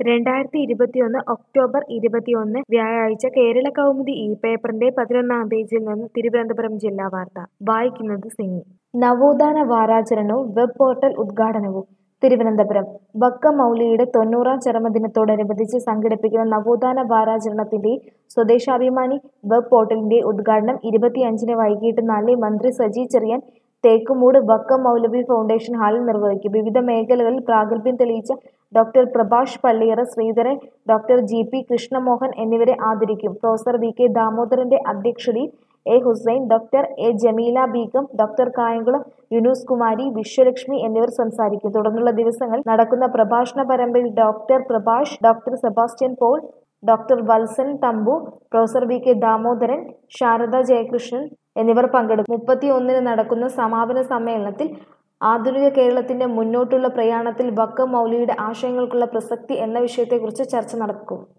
രണ്ടായിരത്തി ഇരുപത്തിയൊന്ന് ഒക്ടോബർ ഇരുപത്തിയൊന്ന് വ്യാഴാഴ്ച കേരള കൗമുദി ഈ പേപ്പറിന്റെ പതിനൊന്നാം പേജിൽ നിന്ന് തിരുവനന്തപുരം ജില്ലാ വാർത്ത വായിക്കുന്നത് സിനി നവോത്ഥാന വാരാചരണവും വെബ് പോർട്ടൽ ഉദ്ഘാടനവും തിരുവനന്തപുരം വക്ക മൗലിയുടെ തൊണ്ണൂറാം ചരമദിനത്തോടനുബന്ധിച്ച് സംഘടിപ്പിക്കുന്ന നവോത്ഥാന വാരാചരണത്തിന്റെ സ്വദേശാഭിമാനി വെബ് പോർട്ടലിന്റെ ഉദ്ഘാടനം ഇരുപത്തിയഞ്ചിന് വൈകിട്ട് നാലിന് മന്ത്രി സജി ചെറിയാൻ തേക്കുമൂട് വക്കം മൗലവി ഫൗണ്ടേഷൻ ഹാളിൽ നിർവഹിക്കും വിവിധ മേഖലകളിൽ പ്രാഗൽഭ്യം തെളിയിച്ച doctor Prabhash Palliyara Sreedharan doctor G P Krishnamohan എന്നിവരെ ആദരിക്കും പ്രൊഫസർ വി കെ ദാമോദരന്റെ അധ്യക്ഷതയിൽ A Hussain doctor A Jameela Beegum doctor Kayamkulam Yunus Kumari Vishwalakshmi എന്നിവർ സംസാരിക്കും തുടർന്നുള്ള ദിവസങ്ങൾ നടക്കുന്ന പ്രഭാഷണ പരമ്പരയിൽ doctor Prabhash doctor Sebastian Paul doctor Valsan Thampu professor V K Damodaran Sarada Jayakrishnan എന്നിവർ പങ്കെടുക്കും മുപ്പത്തിയൊന്നിന് നടക്കുന്ന സമാപന സമ്മേളനത്തിൽ ആധുനിക കേരളത്തിന്റെ മുന്നോട്ടുള്ള പ്രയാണത്തിൽ വക്കം മൗലിയുടെ ആശയങ്ങൾക്കുള്ള പ്രസക്തി എന്ന വിഷയത്തെക്കുറിച്ച് ചർച്ച നടക്കും